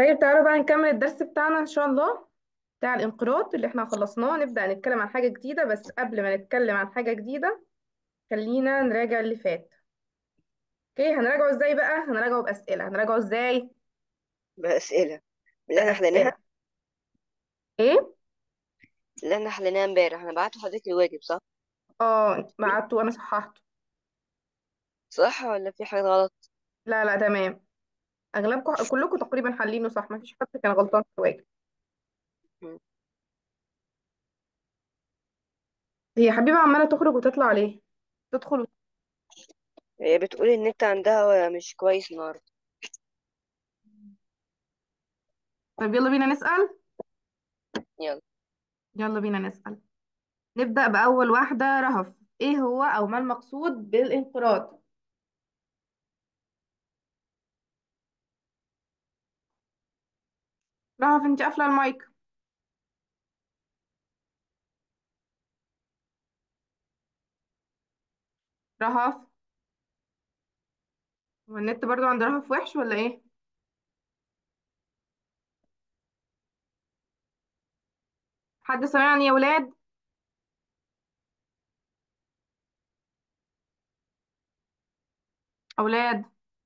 طيب تعالوا بقى نكمل الدرس بتاعنا ان شاء الله بتاع الانقراض اللي احنا خلصناه نبدأ نتكلم عن حاجة جديدة بس قبل ما نتكلم عن حاجة جديدة خلينا نراجع اللي فات اوكي هنراجعه ازاي بقى هنراجعه بأسئلة هنراجعه ازاي بأسئلة اللي احنا بأسئلة حليناها ايه اللي احنا حليناها امبارح انا بعت لحضرتك الواجب صح اه بعته وانا صححته صح ولا في حاجة غلط لا لا تمام اغلبكم كلكم تقريبا حلينه صح ما فيش حد كان غلطان في الواجب مم. هي حبيبة عمالة تخرج وتطلع ليه تدخل وت... هي بتقول النت عندها مش كويس النهاردة طيب يلا بينا نسأل يلا يلا بينا نسأل نبدأ بأول واحدة رهف ايه هو او ما المقصود بالانقراض رهف انت قافلة المايك رهف هو النت برضو عند رهف وحش ولا ايه حد سمعني يا ولاد اولاد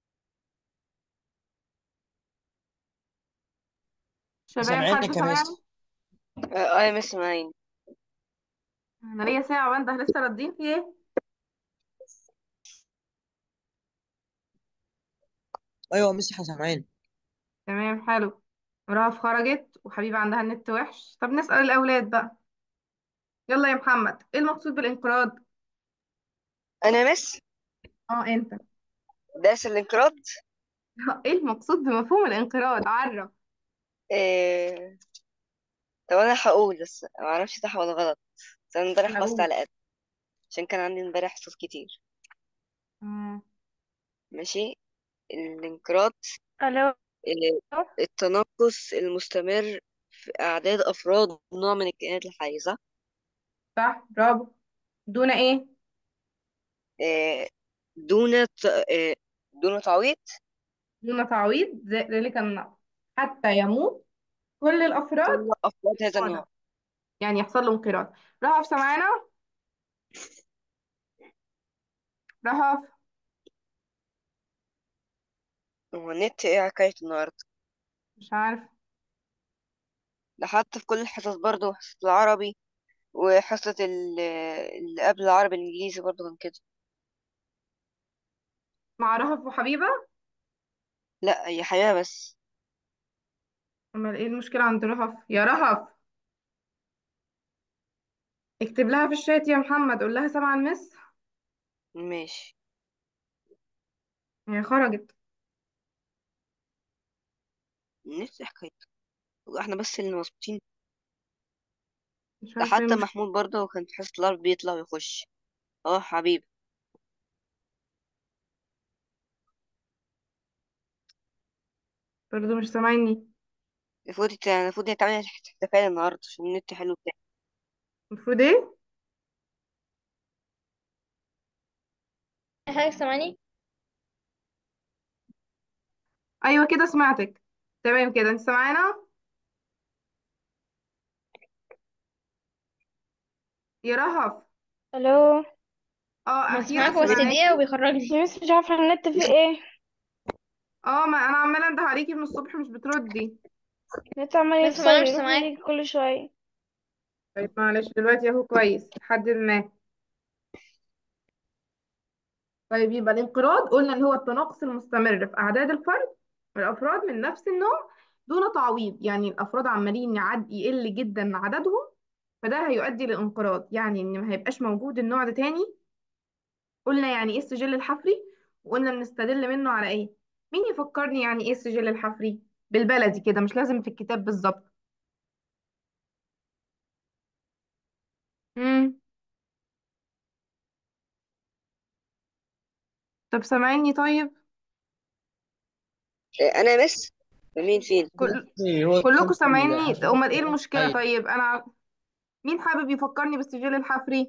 شباب حد سامعينك يا سمعني مس اه آه يا مس معين انا ليا ساعة وانت لسه ردين في ايه ايوه مس احنا سامعين تمام حلو رهف خرجت وحبيبة عندها النت وحش طب نسأل الاولاد بقى يلا يا محمد ايه المقصود بالانقراض انا مس اه انت درس الانقراض ايه المقصود بمفهوم الانقراض عرف إيه... طب انا هقول بس ما اعرفش صح ولا غلط بس انا امبارح حفظت اقول على قد عشان كان عندي امبارح حصص كتير مم. ماشي الانقراض الو إيه... التناقص المستمر في اعداد افراد نوع من الكائنات الحية صح صح برافو دون ايه إيه... دون ت... إيه... دون تعويض دون تعويض ذ- ذلك النقص حتى يموت كل الافراد كل افراد هذا انقراضا النوع يعني يحصل له انقراض رهف سمعنا رهف هو النت ايه حكاية النهاردة مش عارف ده حتى في كل الحصص برضه حصة العربي وحصة ال- اللي قبل العربي الإنجليزي برضه كان كده مع رهف وحبيبة لا هي حياة بس امال ايه المشكلة عند رهف يا رهف اكتب لها في الشات يا محمد قول لها سامعة المس ماشي هي خرجت النت إيه حكايته احنا بس اللي مظبوطين مش ده عارفة ايه حتى المشكلة محمود برضه كان في حصة العربي بيطلع ويخش اه حبيبي برضه مش سامعني المفروض يت- المفروض نتعمل احتفال النهاردة عشان النت حلو بتاعي المفروض ايه حضرتك سامعني ايوه كده سمعتك تمام كده انت سامعانا يا رهف الو اه اخيرا بسمعك بس دقيقة سمعناكي وبيخرجني بس مش عارفة النت فيه ايه اه ما انا عمالة انده عليكي من الصبح مش بتردي النت عمال بس ما انا يفصل مش يروح سامعاك ويجي كل شوية طيب معلش دلوقتي اهو كويس لحد ما طيب يبقى الانقراض قلنا ان هو التناقص المستمر في اعداد الفرد الافراد من نفس النوع دون تعويض يعني الافراد عمالين يعد يقل جدا عددهم فده هيؤدي للانقراض يعني ان ما هيبقاش موجود النوع ده تاني قلنا يعني ايه السجل الحفري وقلنا بنستدل منه على ايه مين يفكرني يعني ايه السجل الحفري بالبلدي كده مش لازم في الكتاب بالظبط امم طب سامعيني طيب آه، أنا مس مين فين كل إيه هو كلكم السجل سامعيني الحفري امال ايه المشكلة أيوة طيب انا مين حابب يفكرني بالسجل الحفري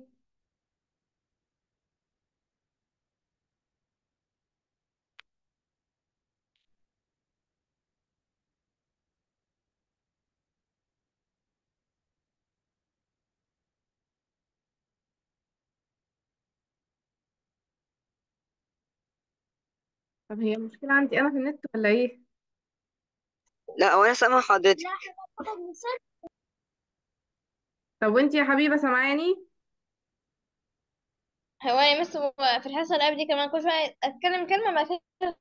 طب هي المشكلة عندي أنا في النت ولا إيه؟ لا وانا سامع حضرتك طب وانتي يا حبيبة سامعاني؟ هو أنا بس هو في الحصة اللي قبل دي كمان كل شوية أتكلم كلمة بعد كده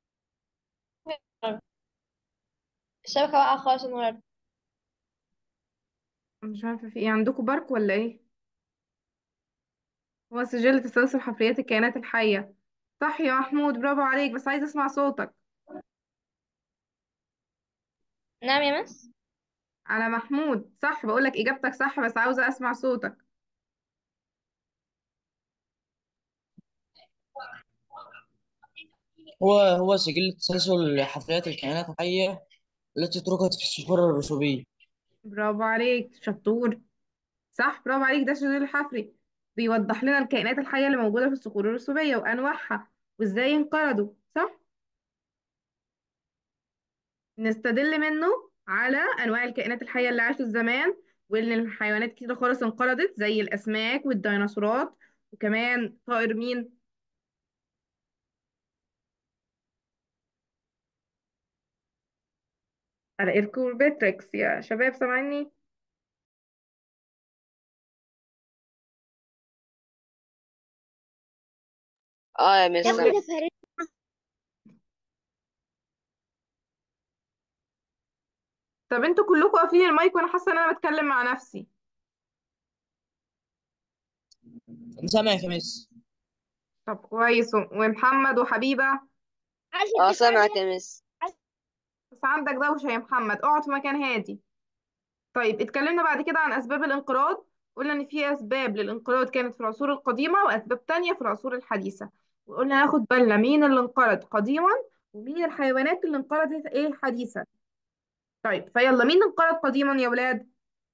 الشبكة واقعة خالص النهاردة مش عارفة في إيه عندكم برق ولا إيه؟ هو سجل تسلسل حفريات الكائنات الحية صح يا محمود برافو عليك بس عايزة أسمع صوتك نعم يا مس على محمود صح بقولك إجابتك صح بس عاوزة أسمع صوتك هو هو سجل تسلسل حفريات الكائنات الحية التي تركت في الصخور الرسوبية برافو عليك شطور صح برافو عليك ده السجل الحفري بيوضح لنا الكائنات الحية اللي موجودة في الصخور الرسوبية وأنواعها وإزاي انقرضوا صح؟ نستدل منه على أنواع الكائنات الحية اللي عاشت زمان وإن الحيوانات كتير خالص انقرضت زي الأسماك والديناصورات وكمان طائر مين؟ على إيركوربيتريكس يا شباب سامعيني؟ اه يا مس سامع. طب انتوا كلكم قافلين المايك وأنا حاسة إن أنا بتكلم مع نفسي أنا سامعك يا مس طب كويس و- ومحمد وحبيبة اه سامعك يا مس بس عندك دوشة يا محمد اقعد في مكان هادي طيب اتكلمنا بعد كده عن أسباب الانقراض قلنا إن في أسباب للانقراض كانت في العصور القديمة وأسباب تانية في العصور الحديثة وقلنا ناخد بالنا مين اللي انقرض قديما ومين الحيوانات اللي انقرضت ايه حديثا طيب فيلا مين انقرض قديما يا ولاد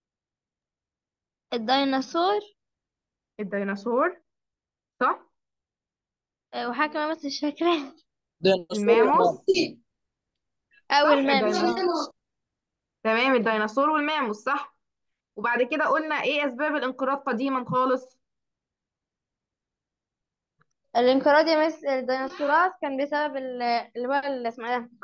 الديناصور الديناصور صح آه، وحاجة كمان بس مش فاكرة ديناصور الماموس أو صح الماموس الديناصور تمام الديناصور والماموس صح وبعد كده قلنا ايه أسباب الانقراض قديما خالص الانقراض يا مس الديناصورات كان بسبب ال- اللي هو اللي اسمه ده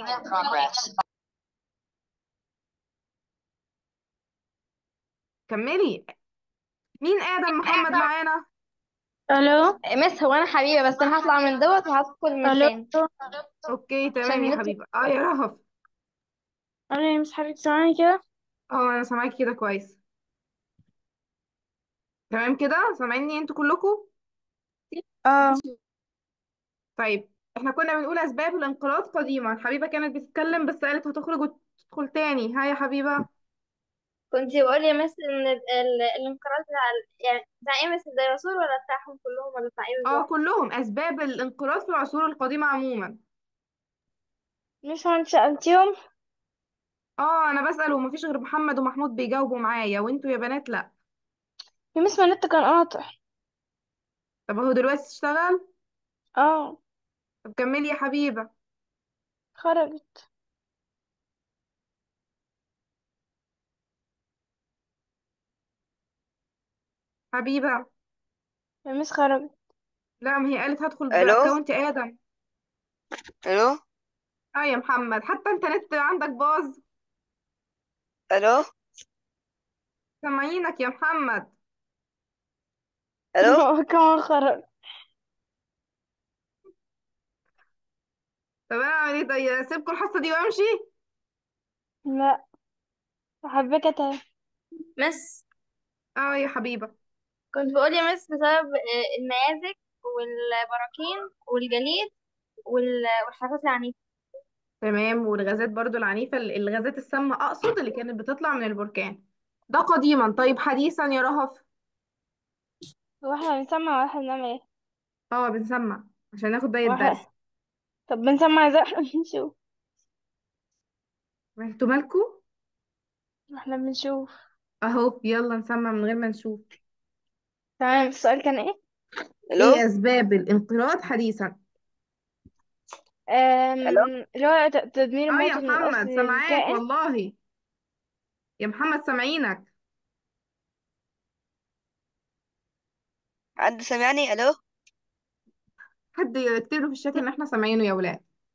كملي مين آدم محمد معانا الو مس هو أنا حبيبة بس أنا هطلع من دوت وهدخل من الو تاني اوكي تمام عشان يا النت حبيبة اه يا رهف الو يا مس حضرتك سامعني كده اه انا سامعاكي كده كويس تمام كده سامعيني انتوا كلكم اه طيب احنا كنا بنقول اسباب الانقراض قديما حبيبة كانت بتتكلم بس قالت هتخرج وتدخل تاني ها يا حبيبة كنت بقول يا مس إن ال- ال- الانقراض بتاع ال- يعني بتاع إيه مس الديناصور ولا بتاعهم كلهم ولا بتاع إيه اه بالظبط كلهم اسباب الانقراض في العصور القديمة عموما مش هو انت سألتيهم اه انا بسأل ومفيش غير محمد ومحمود بيجاوبوا معايا وانتوا يا بنات لا يا مس ما النت كان قاطع طب اهو دلوقتي تشتغل اه طب كملي يا حبيبة خرجت حبيبة يا مس خرجت لا ما هي قالت هدخل الو باكونت ادم الو اه يا محمد حتى انت نت عندك باظ الو سامعينك يا محمد الو هو كمان خرج طب انا اعمل ايه طيب اسيبكم الحصة دي وامشي لا حبيت اتعب مس اه يا حبيبة كنت بقول يا مس بسبب آه، الميازك والبراكين والجليد وال- والحاجات العنيفة تمام والغازات برضو العنيفة الغازات السامة أقصد اللي كانت بتطلع من البركان ده قديما طيب حديثا يا رهف هو احنا بنسمع واحنا بنعمل ايه اه بنسمع عشان ناخد باقي واحد الدرس طب بنسمع ازاي احنا بنشوف انتوا مالكوا احنا بنشوف اهو يلا نسمع من غير ما نشوف تمام السؤال كان ايه الو ايه اسباب الانقراض حديثا الو أم... اللي هو ت- تدمير اه يا الموطن الأصلي محمد سامعاك للكائن والله يا محمد سامعينك حد سامعني الو حد يكتب له في الشات ان احنا سامعينه يا ولاد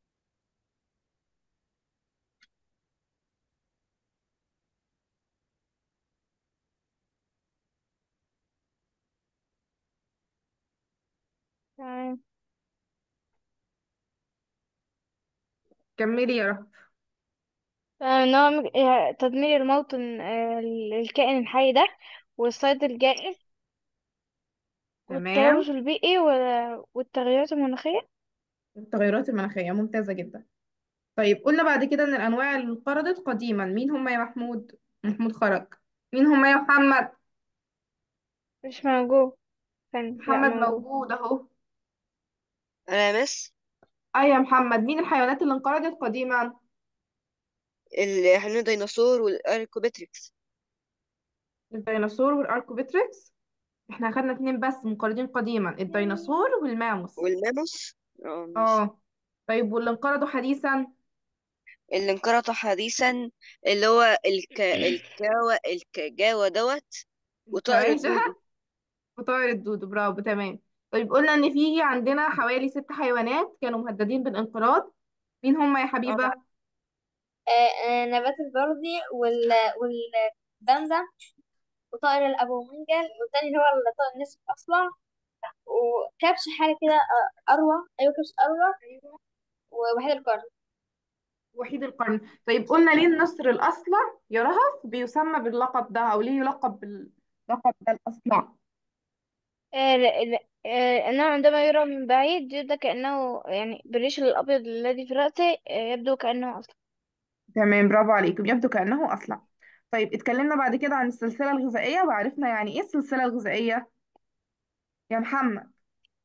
كملي يا رب ان هو مج- آه، تدمير الموطن آه، الكائن الحي ده والصيد الجائر والتلوث تمام البيئي و- والتغيرات المناخية التغيرات المناخية ممتازة جدا طيب قلنا بعد كده ان الانواع اللي انقرضت قديما مين هم يا محمود محمود خرج مين هم يا محمد مش موجود كان لا محمد موجود موجود اهو انا يا مس اي يا محمد مين الحيوانات اللي انقرضت قديما الحيوان الديناصور والاركوبتريكس الديناصور والاركوبيتريكس احنا اخدنا اتنين بس منقرضين قديما الديناصور والماموس والماموس اه ماشي اه طيب واللي انقرضوا حديثا اللي انقرضوا حديثا اللي هو الك... الكاوى الكجاوة دوت وطائر الكواجع الدودو وطائر الدودو برافو تمام طيب قلنا ان في عندنا حوالي ست حيوانات كانوا مهددين بالانقراض مين هم يا اه حبيبة آه، آه، نبات البردي وال والدمدم وطائر الأبو منجل والتاني اللي هو الطائر النسر الأصلع وكبش حاجة كده آه، أروى أيوة كبش أروى أيوة. ووحيد القرن وحيد القرن طيب قلنا ليه النسر الأصلع يا رهف بيسمى باللقب ده أو ليه يلقب باللقب ده الأصلع آه، ل- ل- آه، أنه عندما يرى من بعيد يبدو كأنه يعني بالريش الأبيض الذي في رأسه آه، يبدو كأنه أصلا تمام برافو عليكم يبدو كأنه أصلع طيب اتكلمنا بعد كده عن السلسلة الغذائية وعرفنا يعني إيه السلسلة الغذائية يا محمد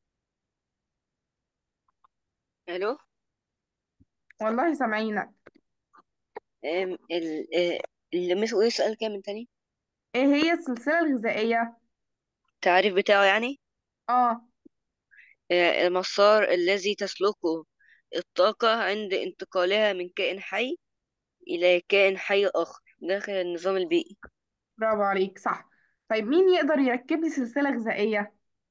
الو والله سامعينك ام ال آه، اللي مس ايه السؤال كام من تاني إيه هي السلسلة الغذائية التعريف بتاعه يعني آه آه، المسار الذي تسلكه الطاقة عند انتقالها من كائن حي إلى كائن حي آخر داخل النظام البيئي برافو عليك صح طيب مين يقدر يركب لي سلسلة غذائية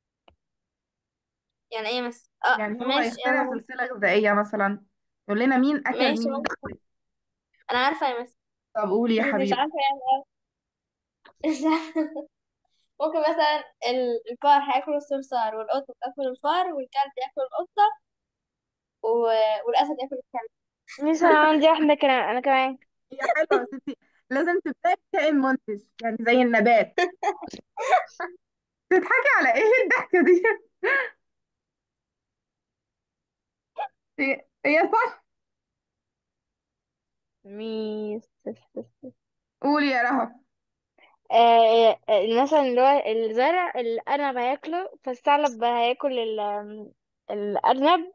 يعني إيه مس اه يعني هو ماشي يخترع أنا سلسلة غذائية مثلا يقول لنا مين أكل ماشي مين ممكن أنا عارفة يا مس طب قولي يا بس مش حبيبي عارفة يعني مش عارفة. ممكن مثلا ال- الفار هياكل الصرصار والقطة تاكل الفار والكلب ياكل القطة و... والأسد ياكل الكلب ميس أنا عندي واحدة كمان أنا كمان هي حلوة بس انت لازم تبدأي بكائن منتج يعني زي النبات تضحكي على ايه الضحكة دي هي هي صح ميس قولي يا رهف آه، آه، مثلا اللي هو الزرع الأرنب هياكله فالثعلب هياكل ال- الأرنب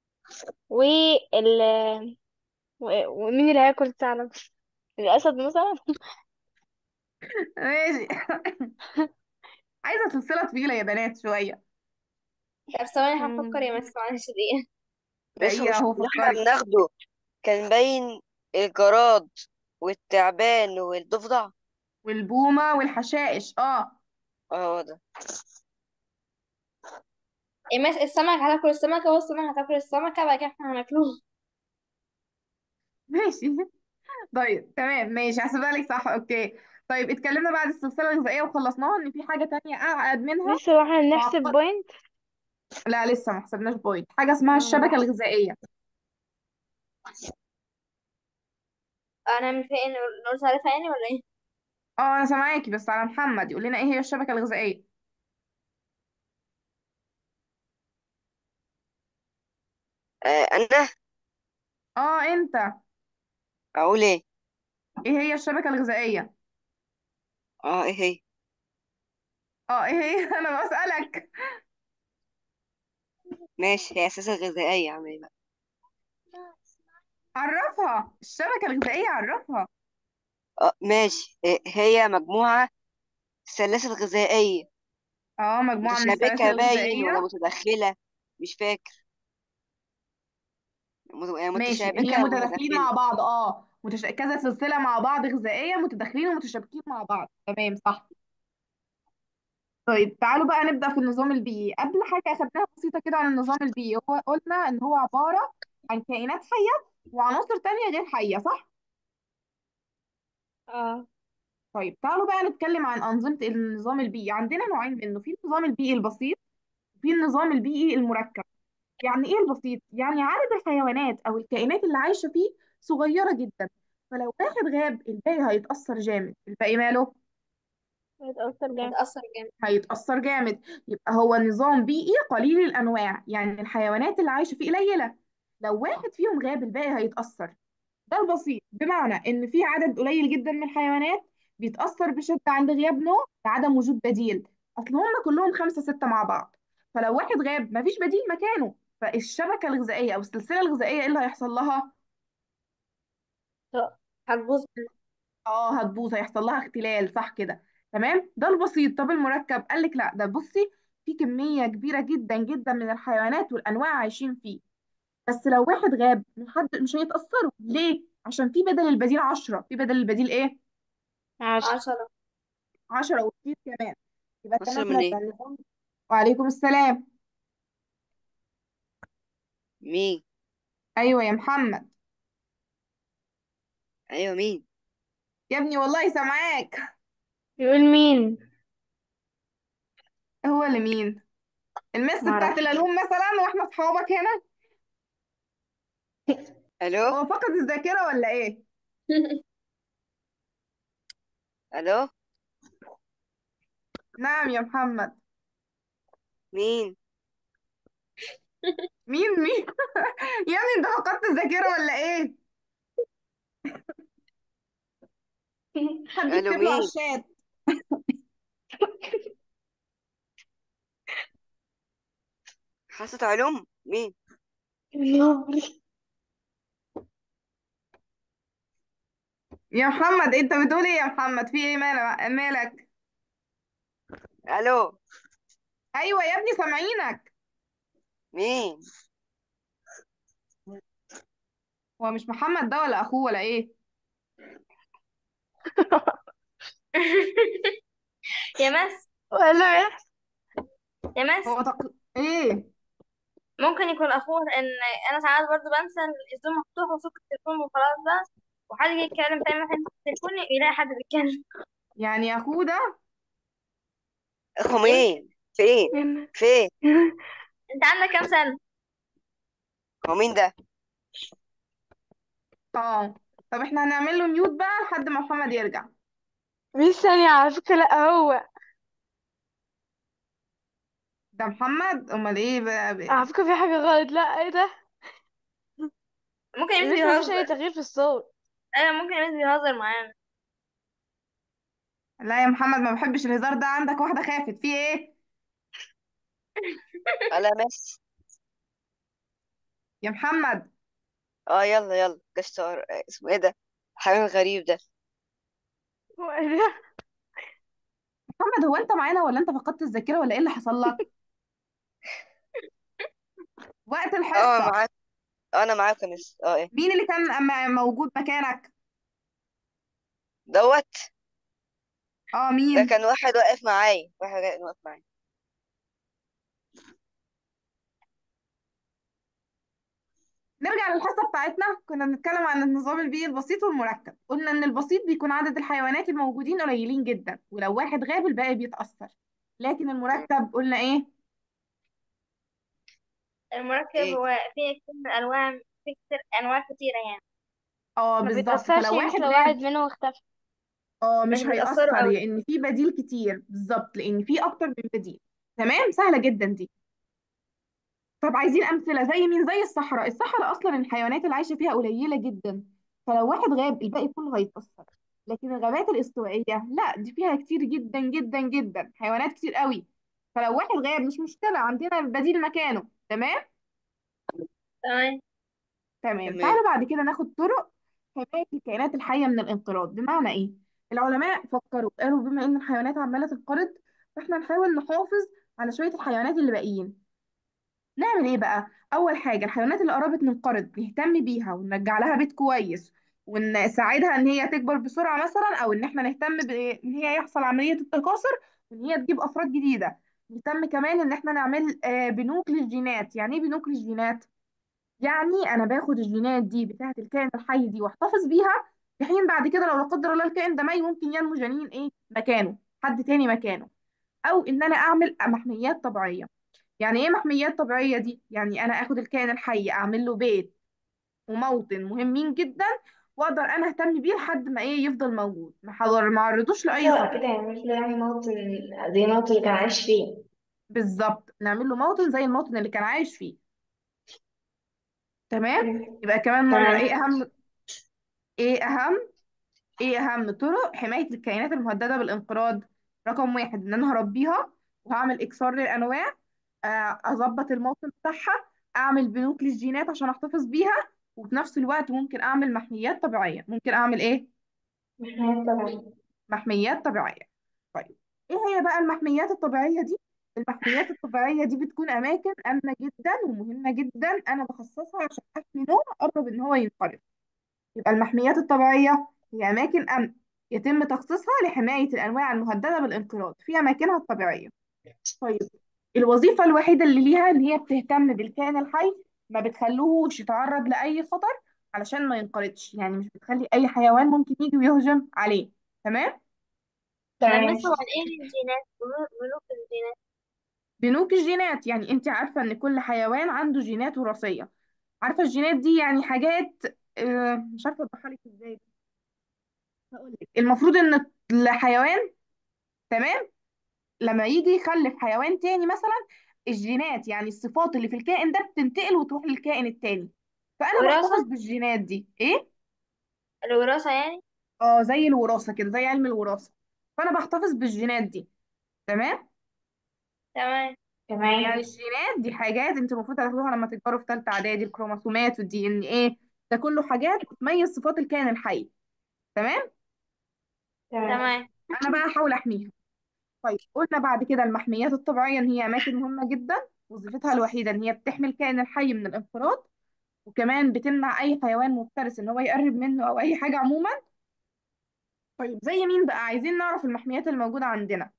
وال و- ومين اللي هياكل الثعلب الأسد مثلا ماشي عايزة سلسلة طويلة يا بنات شوية طب ثواني هفكر مم. يا مس معلش دقيقة بس هي مش اهو اللي احنا فكري بناخده كان باين الجراد والتعبان والضفدع والبومة والحشائش اه اه هو ده يا مس السمك هتاكل السمكة والسمك هتاكل السمكة بعد كده احنا هناكلوه ماشي طيب تمام ماشي هحسبها لك صح اوكي طيب اتكلمنا بعد السلسلة الغذائية وخلصناها ان في حاجة تانية اعقد منها لسه واحنا نحسب معقد بوينت لا لسه ما حسبناش بوينت حاجة اسمها الشبكة الغذائية انا من فين نقول تعرفها يعني ولا ايه اه انا سامعاكي بس على محمد يقول لنا ايه هي الشبكة الغذائية آه انا اه انت اقول ايه ايه هي الشبكة الغذائية اه ايه هي اه ايه هي انا بسألك ماشي هي اساسا غذائية يا عم إيه بقى عرفها الشبكة الغذائية عرفها اه ماشي آه، هي مجموعة سلاسل غذائية اه مجموعة من السلاسل متشابكة باين ولا الغذائية متداخلة مش فاكر مت- يعني ماشي هي متشابكة متداخلين ومتداخلة مع بعض اه متش... كذا سلسلة مع بعض غذائية متداخلين ومتشابكين مع بعض تمام صح طيب تعالوا بقى نبدأ في النظام البيئي قبل حاجة أخدناها بسيطة كده عن النظام البيئي هو قلنا إن هو عبارة عن كائنات حية وعناصر تانية غير حية صح؟ اه طيب تعالوا بقى نتكلم عن أنظمة النظام البيئي عندنا نوعين منه في النظام البيئي البسيط وفي النظام البيئي المركب يعني ايه البسيط يعني عدد الحيوانات او الكائنات اللي عايشه فيه صغيره جدا فلو واحد غاب الباقي هيتاثر جامد الباقي ماله هيتأثر جامد هتأثر جامد هيتاثر جامد يبقى هو نظام بيئي قليل الانواع يعني الحيوانات اللي عايشه فيه قليله لو واحد فيهم غاب الباقي هيتاثر ده البسيط بمعنى ان في عدد قليل جدا من الحيوانات بيتاثر بشده عند غياب نوع لعدم وجود بديل اصل هم كلهم خمسه سته مع بعض فلو واحد غاب مفيش بديل مكانه فالشبكه الغذائيه او السلسله الغذائيه ايه اللي هيحصل لها هتبوظ اه هتبوظ هيحصل لها اختلال صح كده تمام ده البسيط طب المركب قال لك لا ده بصي في كميه كبيره جدا جدا من الحيوانات والانواع عايشين فيه بس لو واحد غاب من حد مش هيتاثروا ليه عشان في بدل البديل 10 في بدل البديل ايه عشرة عشرة 10 وكتير كمان يبقى مصر كمان منين؟ كده النظام وعليكم السلام مين ايوه يا محمد ايوه مين يا ابني والله سامعاك يقول مين هو اللي مين المس بتاعت معرفش العلوم مثلا واحنا اصحابك هنا الو هو فقد الذاكره ولا ايه الو نعم يا محمد مين مين مين يا ابني انت فقدت الذاكره ولا ايه حد الو يكتب له على مين الشات حاسة علوم مين يا محمد انت بتقول ايه يا محمد في ايه مالك مالك الو ايوه يا ابني سامعينك مين هو مش محمد ده ولا اخوه ولا ايه يا مس ولا إيه؟ يا مس هو تق... ايه ممكن يكون اخوه لان انا ساعات برضو بنسى الزوم مفتوح وصوت التليفون وخلاص بقى وحد يجي يتكلم تاني مثلا في التليفون يلاقي حد بيتكلم يعني اخوه ده اخو مين فين فين انت عندك كام سنة هو مين ده اه طب احنا هنعمل له ميوت بقى لحد ما محمد يرجع مش ثانية على فكرة لا هو ده محمد امال ايه بقى بقى؟ على فكرة في حاجة غلط لا ايه ده ممكن يمس مش مفيش أي بيهزر تغيير في الصوت ايوه ممكن يمس بيهزر معانا لا يا محمد ما بحبش الهزار ده عندك واحده خافت في ايه انا مس يا محمد اه يلا يلا كشتار اسمه ايه ده حيوان غريب ده هو ايه ده محمد هو انت معانا ولا انت فقدت الذاكره ولا ايه اللي حصل لك وقت اه الحصه معاك انا معاك يا مس اه ايه مين اللي كان أما- موجود مكانك دوت اه ده مين كان واحد واقف معايا واحد كان واقف معايا نرجع للحصة بتاعتنا كنا بنتكلم عن النظام البيئي البسيط والمركب قلنا إن البسيط بيكون عدد الحيوانات الموجودين قليلين جدا ولو واحد غاب الباقي بيتأثر لكن المركب قلنا إيه المركب ايه هو فيه كتير من الانواع فيه كتير انواع كتيرة يعني اه ما بالظبط بيتأثرش فلو مش واحد لو واحد غاب منهم اختفى اه مش مش بيتأثروا هيأثر قوي لأن في بديل كتير بالظبط لأن في أكتر من بديل تمام سهلة جدا دي طب عايزين أمثلة زي مين زي الصحراء الصحراء أصلا الحيوانات اللي عايشة فيها قليلة جدا فلو واحد غاب الباقي كله هيتأثر لكن الغابات الاستوائية لا دي فيها كتير جدا جدا جدا حيوانات كتير قوي فلو واحد غاب مش مشكلة عندنا بديل مكانه تمام تمام تمام تمام تعالوا بعد كده ناخد طرق حماية الكائنات الحية من الانقراض بمعنى ايه العلماء فكروا قالوا بما ان الحيوانات عمالة تنقرض فاحنا نحاول نحافظ على شوية الحيوانات اللي باقيين نعمل ايه بقى اول حاجه الحيوانات اللي قربت ننقرض نهتم بيها ونرجع لها بيت كويس ونساعدها ان هي تكبر بسرعه مثلا او ان احنا نهتم بان هي يحصل عمليه التكاثر وان هي تجيب افراد جديده نهتم كمان ان احنا نعمل آه، بنوك للجينات يعني ايه بنوك للجينات يعني انا باخد الجينات دي بتاعه الكائن الحي دي واحتفظ بيها في حين بعد كده لو لا قدر الله الكائن ده ميت ممكن ينمو جنين ايه مكانه حد تاني مكانه او ان انا اعمل محميات طبيعيه يعني ايه محميات طبيعية دي يعني انا اخد الكائن الحي اعمل له بيت وموطن مهمين جدا واقدر انا اهتم بيه لحد ما ايه يفضل موجود ما حضر ما عرضوش لاي كده خطر كده يعمل له يعني موطن زي الموطن اللي كان عايش فيه بالظبط نعمل له موطن زي الموطن اللي كان عايش فيه تمام مم. يبقى كمان مرة ايه تمام اهم ايه اهم ايه اهم طرق حماية الكائنات المهددة بالانقراض رقم واحد ان انا هربيها وهعمل اكسار للانواع آه، اظبط الموطن بتاعها اعمل بنوك للجينات عشان احتفظ بيها وفي نفس الوقت ممكن اعمل محميات طبيعية ممكن اعمل ايه محميات طبعا محميات طبيعية طيب ايه هي بقى المحميات الطبيعية دي المحميات الطبيعية دي بتكون اماكن امنة جدا ومهمة جدا انا بخصصها عشان احمي نوع قرب ان هو ينقرض يبقى المحميات الطبيعية هي أماكن أمن يتم تخصيصها لحماية الأنواع المهددة بالانقراض في أماكنها الطبيعية طيب الوظيفة الوحيدة اللي ليها إن هي بتهتم بالكائن الحي ما بتخلوهوش يتعرض لأي خطر علشان ما ينقرضش يعني مش بتخلي أي حيوان ممكن يجي ويهجم عليه تمام طب تمام بس هو عن ايه الجينات بنو- بنوك الجينات بنوك الجينات يعني أنت عارفة إن كل حيوان عنده جينات وراثية عارفة الجينات دي يعني حاجات آه، مش عارفة أوضحها لك إزاي هقول لك المفروض إن الحيوان تمام لما يجي يخلف حيوان تاني مثلا الجينات يعني الصفات اللي في الكائن ده بتنتقل وتروح للكائن التاني فانا بحتفظ وراثة بالجينات دي ايه الوراثة يعني اه زي الوراثه كده زي علم الوراثه فانا بحتفظ بالجينات دي تمام تمام يعني تمام الجينات دي حاجات انت المفروض تاخدوها لما تكبروا في ثالثه اعدادي الكروموسومات والدي ان ايه ده كله حاجات بتميز صفات الكائن الحي تمام تمام تمام انا بقى احاول احميها طيب قلنا بعد كده المحميات الطبيعيه ان هي اماكن مهمه جدا وظيفتها الوحيده ان هي بتحمي الكائن الحي من الانقراض وكمان بتمنع اي حيوان مفترس ان هو يقرب منه او اي حاجه عموما طيب زي مين بقى عايزين نعرف المحميات الموجوده عندنا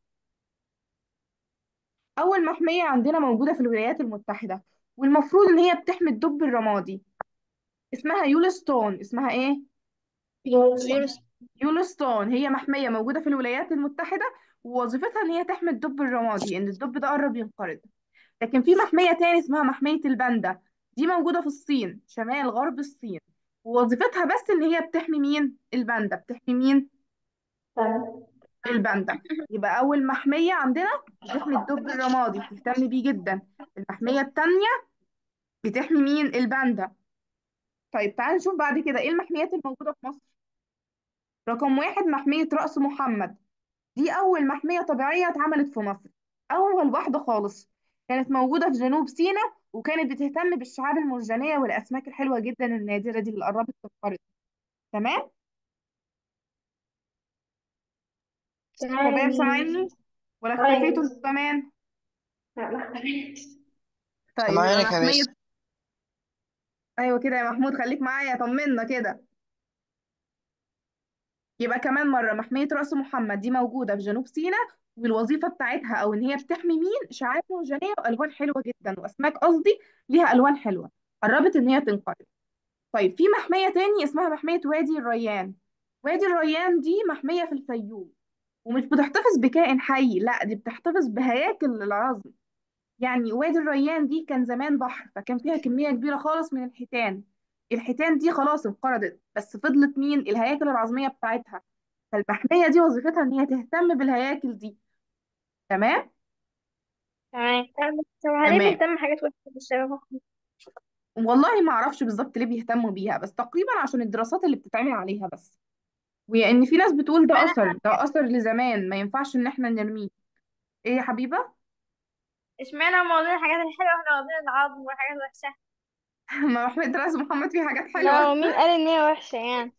اول محميه عندنا موجوده في الولايات المتحده والمفروض ان هي بتحمي الدب الرمادي اسمها يولستون اسمها ايه فيروس يولستون هي محميه موجوده في الولايات المتحده ووظيفتها ان هي تحمي الدب الرمادي ان الدب ده قرب ينقرض لكن في محميه تاني اسمها محميه الباندا دي موجوده في الصين شمال غرب الصين ووظيفتها بس ان هي بتحمي مين الباندا بتحمي مين تمام الباندا يبقى أول محمية عندنا بتحمي الدب الرمادي بتهتم بيه جدا المحمية التانية بتحمي مين الباندا طيب تعال نشوف بعد كده ايه المحميات الموجودة في مصر رقم واحد محمية رأس محمد دي أول محمية طبيعية اتعملت في مصر أول واحدة خالص كانت موجودة في جنوب سيناء وكانت بتهتم بالشعاب المرجانية والأسماك الحلوة جدا النادرة دي اللي قربت تنقرض تمام تمام شباب سامعيني ولا اختفيتوا أيوة انتوا كمان لا ما اختلفش طيب يبقى سامعينك يا محمية مس ايوه كده يا محمود خليك معايا طمنا كده يبقى كمان مرة محمية رأس محمد دي موجودة في جنوب سيناء والوظيفة بتاعتها أو إن هي بتحمي مين شعاب مرجانية وألوان حلوة جدا وأسماك قصدي ليها ألوان حلوة قربت إن هي تنقرض طيب في محمية تاني اسمها محمية وادي الريان وادي الريان دي محمية في الفيوم ومش بتحتفظ بكائن حي لا دي بتحتفظ بهياكل العظم يعني وادي الريان دي كان زمان بحر فكان فيها كمية كبيرة خالص من الحيتان الحيتان دي خلاص انقرضت بس فضلت مين الهياكل العظمية بتاعتها فالمحمية دي وظيفتها ان هي تهتم بالهياكل دي تمام تمام طب هل تمام بيهتم حاجات وحشة بالشباب والله ما اعرفش بالظبط ليه بيهتموا بيها بس تقريبا عشان الدراسات اللي بتتعمل عليها بس وان في ناس بتقول ده اشمعنى اثر ده اثر لزمان ما ينفعش ان احنا نرميه ايه يا حبيبة اشمعنى موضوع الحاجات الحلوة واحنا واخدين العظم والحاجات الوحشة ما محمد راس محمد فيه حاجات لا حلوة ومين قال ان هي وحشة يعني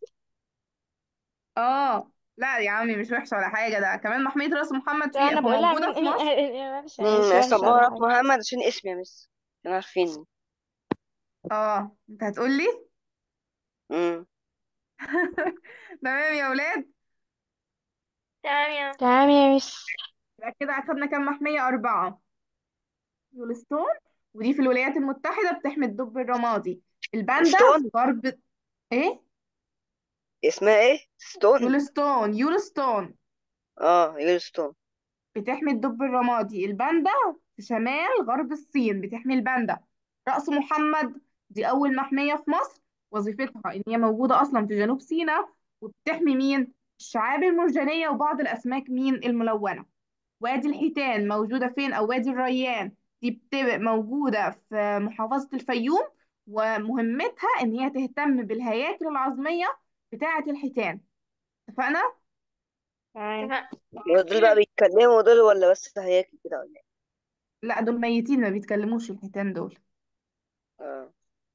اه لا يا عمي مش وحشة ولا حاجة ده كمان محمية راس محمد لا فيه انا بقولها موجودة مين في مين مصر قال ان هي وحشة يعني مش امم وحشة اصلا ولا بعرف حاجة محمد عشان اسمي يا مس كانوا عارفيني اه انت هتقولي امم تمام يا ولاد تمام يا تمام يا مس يبقى كده اخدنا كام محمية أربعة يولستون ودي في الولايات المتحدة بتحمي الدب الرمادي الباندا ستون في غرب ايه اسمها ايه ستون يولستون يولستون اه يلستون بتحمي الدب الرمادي الباندا في شمال غرب الصين بتحمي الباندا رأس محمد دي أول محمية في مصر وظيفتها إن هي موجودة أصلا في جنوب سيناء وبتحمي مين؟ الشعاب المرجانية وبعض الأسماك مين الملونة وادي الحيتان موجودة فين أو وادي الريان دي بتبقى موجودة في محافظة الفيوم ومهمتها إن هي تهتم بالهياكل العظمية بتاعة الحيتان اتفقنا؟ تمام اتفقنا دول بقى بيتكلموا دول ولا بس هياكل كده ولا ايه؟ لا دول ميتين ما بيتكلموش الحيتان دول اه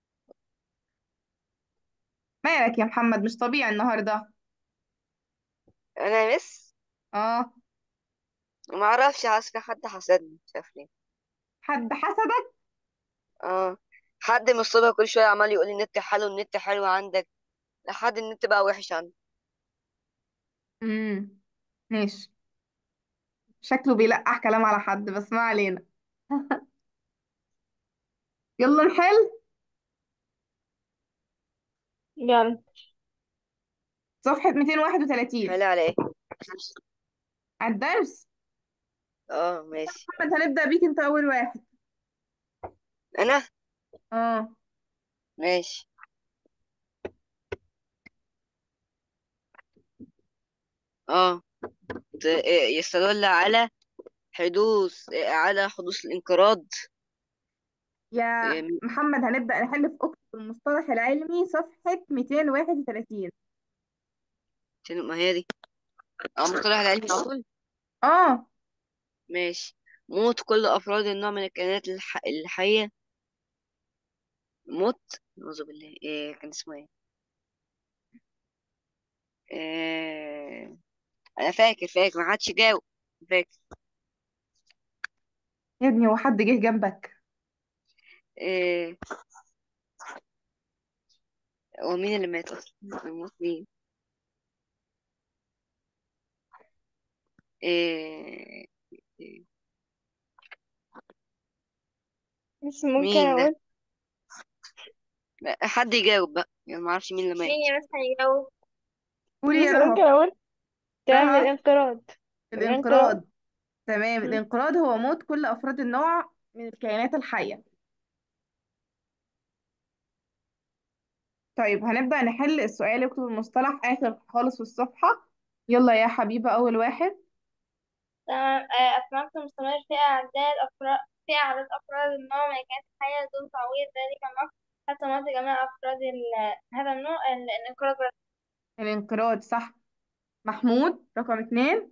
مالك يا محمد مش طبيعي النهاردة انا مس اه ما اعرفش حاسس حد حسدني مش عارف ليه حد حسدك اه حد من الصبح كل شويه عمال يقول لي النت حلو النت حلو عندك لحد النت بقى وحش عندي امم ماشي شكله بيلقح كلام على حد بس ما علينا يلا نحل يلا صفحة 231 حلو على ايه على الدرس اه ماشي محمد هنبدأ بيك انت أول واحد انا اه ماشي اه ت- إيه، يستدل على حدوث إيه، على حدوث الانقراض يا إيه، محمد هنبدأ نحل في أكتب المصطلح العلمي صفحة 231 عشان ما هي دي اه مصطلح العلم على طول اه ماشي موت كل افراد النوع من الكائنات الح... الحيه موت نعوذ بالله إيه كان اسمه ايه إيه... انا فاكر فاكر ما حدش جاوب فاكر يا ابني هو حد جه جنبك إيه... هو مين اللي مات اصلا موت مين إيه... إيه، مش ممكن مين ده اقول لا، حد يجاوب بقى يعني ما اعرفش مين اللي مات مين يا مس هيجاوب قولي مش يا ممكن رهف اقول تمام رهف الانقراض الانقراض الانقراض تمام م. الانقراض هو موت كل أفراد النوع من الكائنات الحية طيب هنبدأ نحل السؤال اكتب المصطلح آخر خالص في الصفحة يلا يا حبيبة أول واحد تمام آه، أسمعت مستمر في أعداد أفراد في أعداد أفراد النوع من الكائنات الحية دون تعويض ذلك النوع حتى موت جميع أفراد ال- هذا النوع ال- الانقراض الانقراض صح محمود رقم اتنين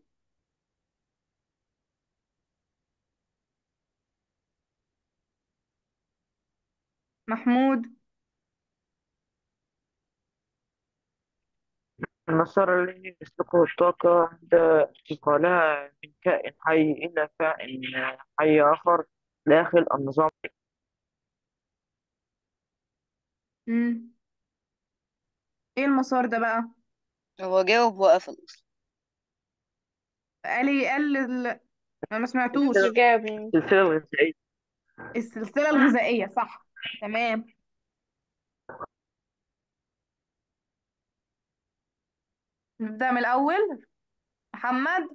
محمود المسار الذي يسلكه الطاقة عند انتقالها من كائن حي إلى كائن حي آخر داخل النظام مم. ايه المسار ده بقى هو جاوب وقفل اصلا قال لي قال ال- انا ما مش سمعتوش جاوب يعني السلسلة الغذائية السلسلة الغذائية صح تمام نبدأ من الأول محمد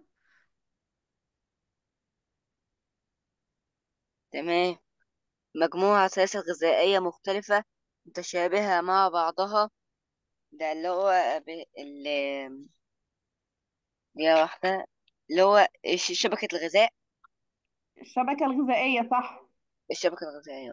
تمام مجموعة سلاسل غذائية مختلفة متشابهة مع بعضها ده اللي هو ب... اللي هي واحدة اللي هو ش- شبكة الغذاء الشبكة الغذائية صح الشبكة الغذائية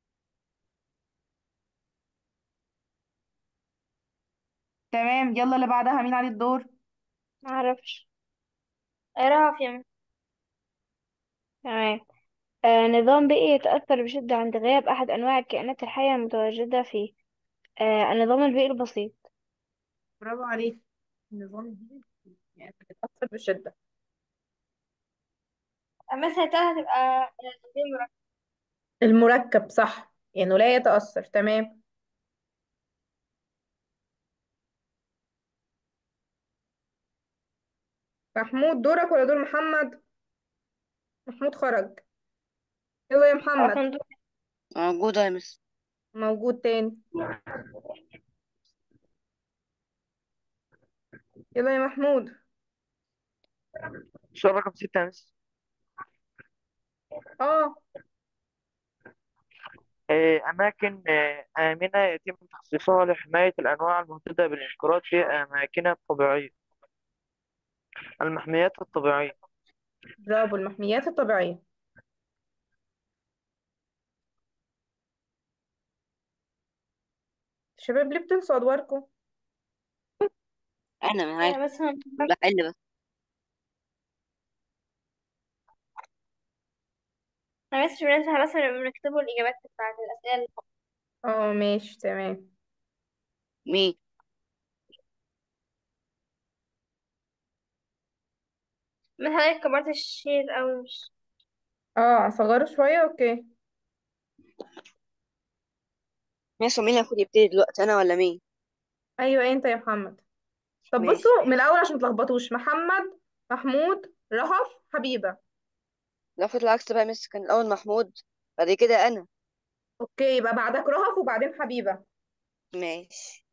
تمام يلا اللي بعدها مين عليه الدور معرفش اقراها في يوم تمام آه نظام بيئي يتأثر بشدة عند غياب أحد أنواع الكائنات الحية المتواجدة فيه آه النظام البيئي البسيط برافو عليك النظام الجديد يعني بتتأثر بشدة مثلا تلاتة هتبقى دي مركب المركب صح يعني لا يتأثر تمام محمود دورك ولا دور محمد محمود خرج يلا يا محمد أصلا دول موجودة يا مس موجود تاني يلا يا محمود السؤال رقم ستة يا مس اه آه، أماكن آه، آمنة يتم تخصيصها لحماية الأنواع المهددة بالانقراض في أماكنها الطبيعية المحميات الطبيعية برافو المحميات الطبيعية شباب ليه بتنسوا ادواركم انا معاك آه، مثلا بحل بس انا بس مش بننسى بس بنكتبوا الاجابات بتاعت الاسئله اللي فوق. اه ماشي تمام مين مثلا حضرتك كبرت الشير او مش اه اصغره شوية اوكي ماشي مين اللي المفروض يبتدي دلوقتي انا ولا مين ايوه انت يا محمد طب ماشي بصوا من الاول عشان متلخبطوش محمد محمود رهف حبيبة لا المفروض العكس بقى مس كان الاول محمود بعد كده انا اوكي يبقى بعدك رهف وبعدين حبيبة ماشي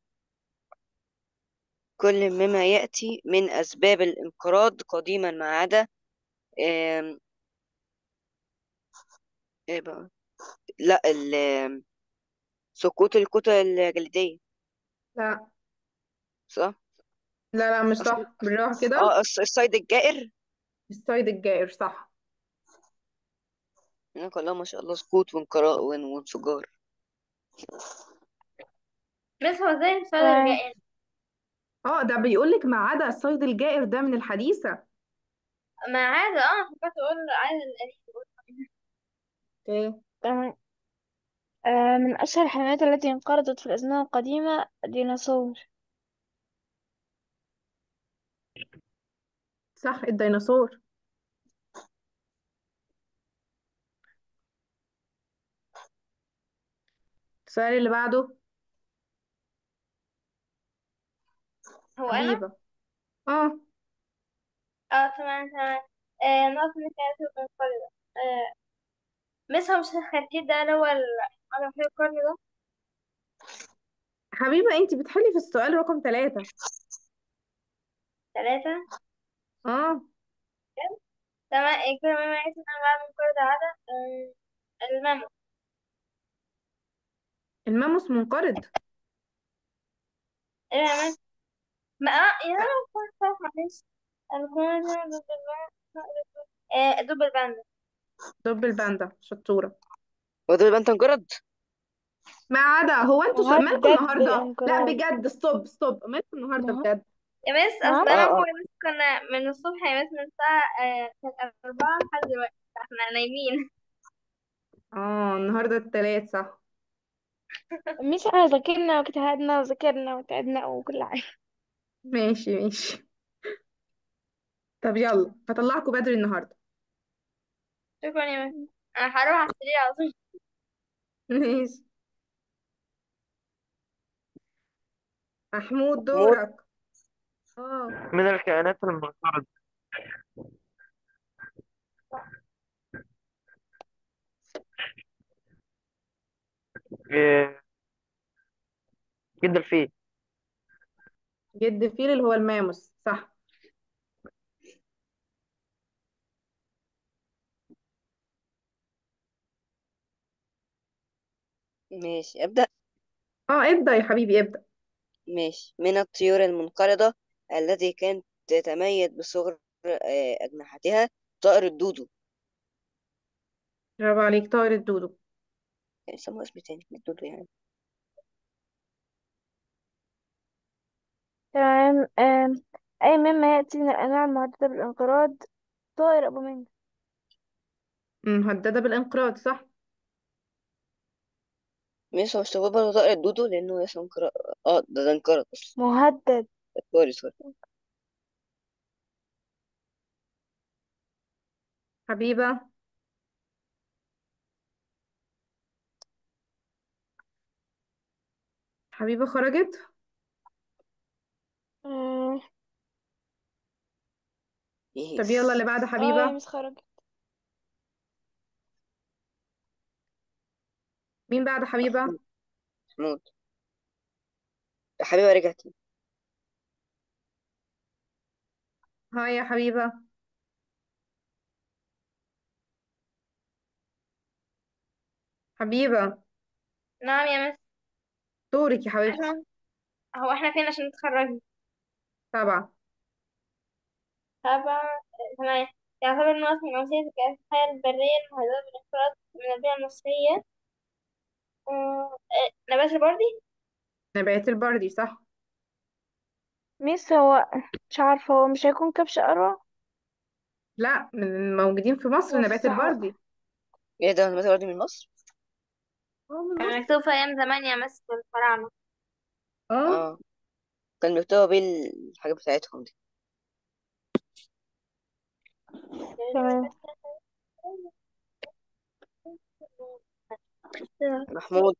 كل مما يأتي من أسباب الانقراض قديما ما عدا آم، إيه بقى لا ال- سقوط الكتل الجليدية لا صح لا لا مش أصل صح بالراحة كده اه الص- الصيد الجائر الصيد الجائر صح هناك الله ما شاء الله سقوط وانقراض وان- وانفجار بس هو ازاي السؤال تمام الجاي اه ده بيقولك ما عدا الصيد الجائر ده من الحديثة ما عاد اه فكرت اقول عايز القديم اوكي تمام آه، من أشهر الحيوانات التي انقرضت في الأزمنة القديمة الديناصور صح الديناصور السؤال اللي بعده هو انا حبيبة اه اه تمام تمام آه نقطة من كانت منفردة آه مس هو مش الخرتيت ده اللي هو ال- على في القرن ده حبيبة انت بتحلي في السؤال رقم ثلاثة ثلاثة اه تمام آه، كده ما يعيش ان انا بعمل كل ده عادة آه الماموث الماموس منقرض ايه يا مس ما اه يا انا كنت صح معلش انا كنت ضد الباندا آه ضد الباندا دب الباندا شطورة هو ده يبقى انت انقرض ما عدا هو انتوا سو- مالكم مهدد النهاردة لا بالانقراض بجد ستوب ستوب مالكم النهاردة مه... بجد يا مس اصل نعم انا اه هو اه مس كنا من الصبح يا مس من الساعة آه كانت أربعة لحد دلوقتي احنا نايمين اه النهاردة التلات صح مش احنا ذاكرنا واجتهدنا وذاكرنا وتعبنا وكل حاجة ماشي ماشي طب يلا هطلعكم بدري النهاردة شكرا يا مس انا هروح على السرير على طول ماشي محمود محمود دورك اه من الكائنات المنقرضة آه، جد الفيل جد فيل اللي هو الماموس صح ماشي أبدأ اه ابدأ يا حبيبي ابدأ ماشي من الطيور المنقرضة التي كانت تتميز بصغر آه، أجنحتها طائر الدودو برافو عليك طائر الدودو يعني يسموه اسم تاني الدودو يعني تمام آم، أي مما يأتي من الأنواع المهددة بالانقراض طائر أبو منجل مهددة بالانقراض صح ماشي هو اشتغل برضه طائر الدودو لأنه اسمه انقراض اه ده ده انقرض أصلا مهدد سوري سوري حبيبة حبيبة خرجت آه، طب يلا اللي يس بعد اه يا حبيبة مس خرجت مين بعد حبيبة محمود محمود يا حبيبي رجعتي هاي يا حبيبة حبيبة نعم يا مس دورك يا حبيبتي احنا هو احنا فين عشان نتخرج سبعة طبعا تمام يعتبر نقص من أمثلة الكائنات الحية البرية المهددة بالانقراض من البيئة المصرية آه، آه، نبات البردي نبات البردي صح ميس هو مش عارفة هو مش هيكون كبش أروى لا من الموجودين في مصر هو في نبات الصحراء البردي ايه ده نبات الأرض من مصر اه من كان مصر مكتوب في أيام زمان يا مس في الفراعنة اه اه كان بيكتبوا بيه الحاجات بتاعتهم دي تمام محمود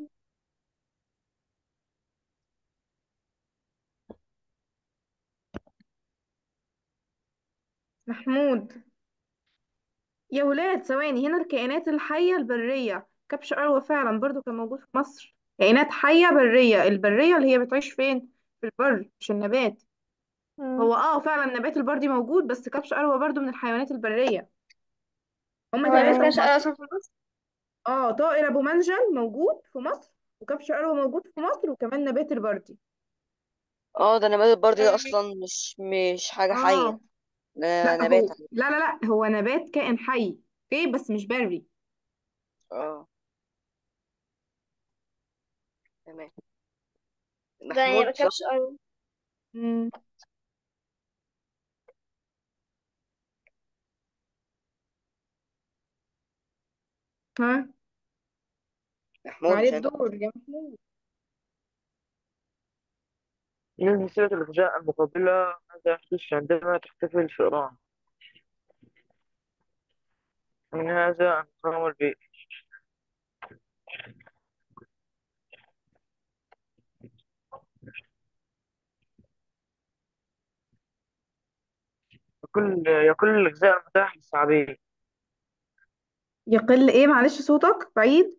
محمود يا ولاد ثواني هنا الكائنات الحية البرية كبش أروى فعلا برضو كان موجود في مصر كائنات حية برية البرية اللي هي بتعيش فين في البر مش النبات مم. هو اه فعلا نبات البردي موجود بس كبش أروى برضو من الحيوانات البرية هما هو ثلاثة مكانش في مصر أصلا في مصر اه طائر أبو منجل موجود في مصر وكبش أروى موجود في مصر وكمان نبات البردي اه ده نبات البرد ده أصلا مش مش حاجة حية اه ده لا نبات هو لا لا لا هو نبات كائن حي اوكي بس مش بري اه تمام ده يعني محمود صح مكانش أرض مم. ها محمود عليه مش انت الدور يا محمود من سيرة الغذاء المقابلة ماذا يحدث عندما تحتفل فئران من هذا النظام البيئي يقل يقل الغذاء المتاح للثعابين يقل ايه معلش صوتك بعيد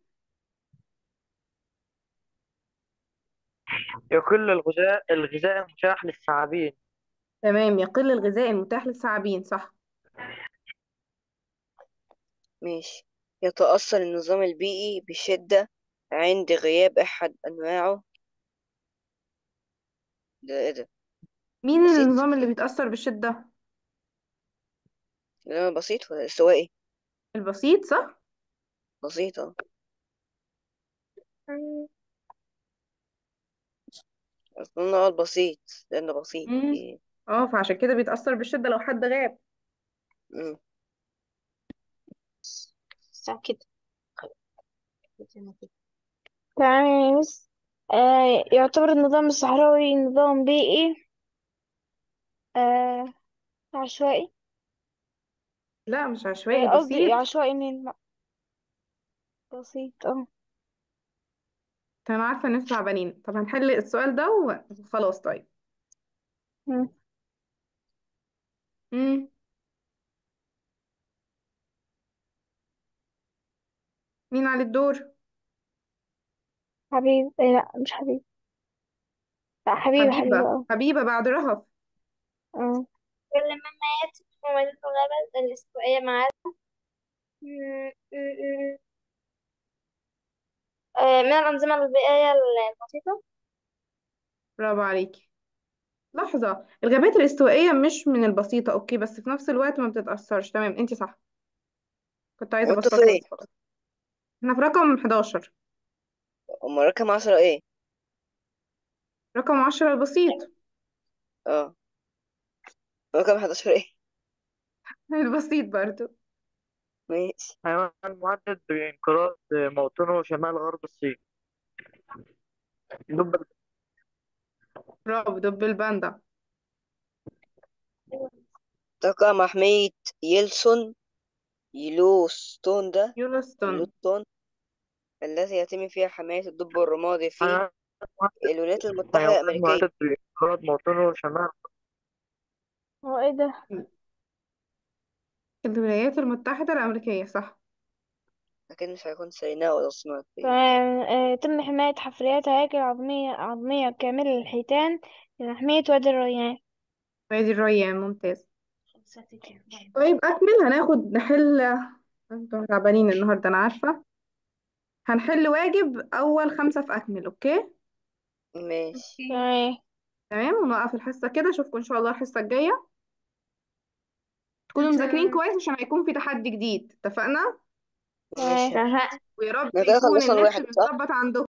يقل الغذاء الغذاء المتاح للثعابين تمام يقل الغذاء المتاح للثعابين صح ماشي يتأثر النظام البيئي بشدة عند غياب أحد أنواعه ده ايه ده مين بسيط النظام اللي بيتأثر بالشدة ده بسيط ولا استوائي البسيط صح بسيط اه أظن اه البسيط لأنه بسيط مم. إيه. اه فعشان كده بيتأثر بالشدة لو حد غاب مم. صح كده تمام يا ميس آه يعتبر النظام الصحراوي نظام بيئي آه عشوائي لا مش عشوائي آه، قصدي بسيط عشوائي من بسيط اه انا عارفة ان انتوا تعبانين طب هنحل السؤال ده وخلاص طيب مم. مم. مين على الدور حبيب آه لا مش حبيب لا حبيبة حبيبة حبيبة اه حبيبة بعد رهف اه كل مما يأتي في مدينة الغابة الاستوائية مع آه، من الأنظمة البيئية البسيطة برافو عليكي لحظة الغابات الاستوائية مش من البسيطة اوكي بس في نفس الوقت ما بتتأثرش تمام انتي صح كنت عايزة وانتوا ابسطها فين؟ بس خلاص احنا في رقم 11 أما رقم عشرة ايه؟ رقم 10 البسيط اه رقم حداشر ايه؟ البسيط برضو ماشي حيوان مهدد بانقراض موطنه شمال غرب الصين دب برافو دب الباندا تقع محمية يلسون يلوستون ده يولوستون يلوستون التي يتم فيها حماية الدب الرمادي في حيوان مهدد الولايات المتحدة حيوان الأمريكية مهدد بانقراض موطنه شمال هو ايه ده الولايات المتحدة الأمريكية صح أكيد مش هيكون سيناء ولا صناعة تمام آه تم حماية حفريات هياكل عظمية عظمية كاملة للحيتان لحماية وادي الريان وادي الريان ممتاز طيب أكمل هناخد نحل انتوا تعبانين النهاردة أنا عارفة هنحل واجب اول خمسة في اكمل اوكي ماشي تمام تمام ونوقف الحصة كده اشوفكم ان شاء الله الحصة الجاية تكونوا مذاكرين كويس عشان هيكون في تحدي جديد اتفقنا ماشي تمام اتفقنا ويا رب انا كده يكون خلصنا النت الواحد صح متظبط عندكم